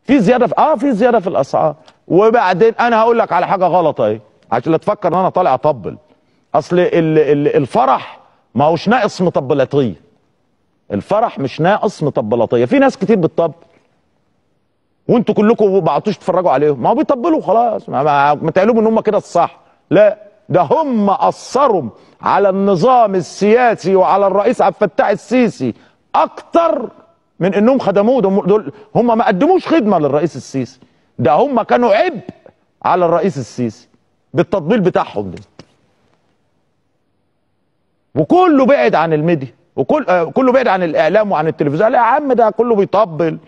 في زياده في اه في زياده في الاسعار وبعدين انا هقول لك على حاجه غلط اهي عشان لا تفكر ان انا طالع اطبل اصل ال ال الفرح ما هوش ناقص مطبلاتيه الفرح مش ناقص مطبلاتيه في ناس كتير بتطبل وانتوا كلكم ما بعتوش تتفرجوا عليهم ما هو بيطبلوا خلاص ما, ما, ما تعلموا ان هم كده الصح لا ده هم اثروا على النظام السياسي وعلى الرئيس عبد الفتاح السيسي اكتر من انهم خدموه دول هم ما قدموش خدمه للرئيس السيسي ده هم كانوا عبء على الرئيس السيسي بالتطبيل بتاعهم ده وكله بعد عن الميديا وكل آه كله بعد عن الاعلام وعن التلفزيون لا يا عم ده كله بيطبل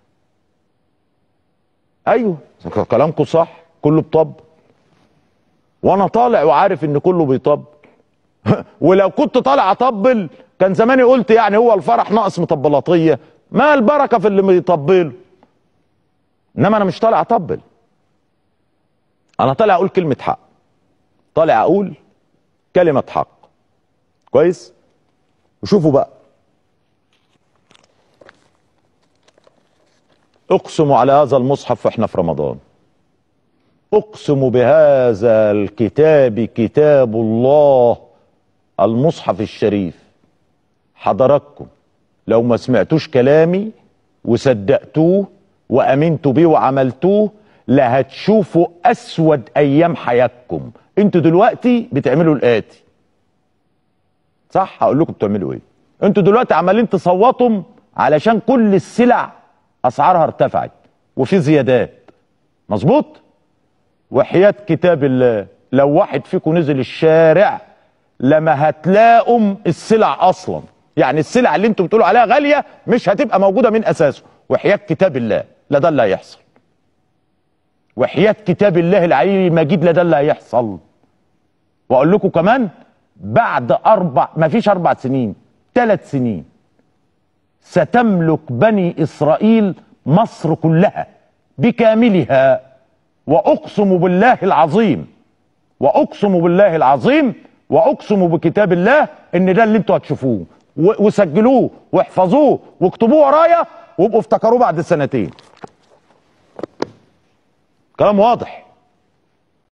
ايوه كلامكم صح كله بيطبل وانا طالع وعارف ان كله بيطبل ولو كنت طالع اطبل كان زماني قلت يعني هو الفرح ناقص مطبلاتيه ما البركه في اللي بيطبلوا انما انا مش طالع اطبل انا طالع اقول كلمه حق طالع اقول كلمه حق كويس وشوفوا بقى اقسم على هذا المصحف واحنا في رمضان اقسم بهذا الكتاب كتاب الله المصحف الشريف حضراتكم لو ما سمعتوش كلامي وصدقتوه وامنتوا بيه وعملتوه لا هتشوفوا اسود ايام حياتكم انتوا دلوقتي بتعملوا الاتي صح هقول لكم بتعملوا ايه انتوا دلوقتي عمالين تصوتوا علشان كل السلع اسعارها ارتفعت وفي زيادات مظبوط وحياة كتاب الله لو واحد فيكم نزل الشارع لما هتلاقوا السلع اصلا يعني السلع اللي انتوا بتقولوا عليها غاليه مش هتبقى موجوده من اساسه وحياة كتاب الله لا ده اللي هيحصل وحياة كتاب الله العلي المجيد لا ده اللي هيحصل واقول لكم كمان بعد اربع ما فيش اربع سنين ثلاث سنين ستملك بني اسرائيل مصر كلها بكاملها واقسم بالله العظيم واقسم بالله العظيم واقسم بكتاب الله ان ده اللي انتوا هتشوفوه وسجلوه واحفظوه واكتبوه ورايا وابقوا افتكروه بعد سنتين كلام واضح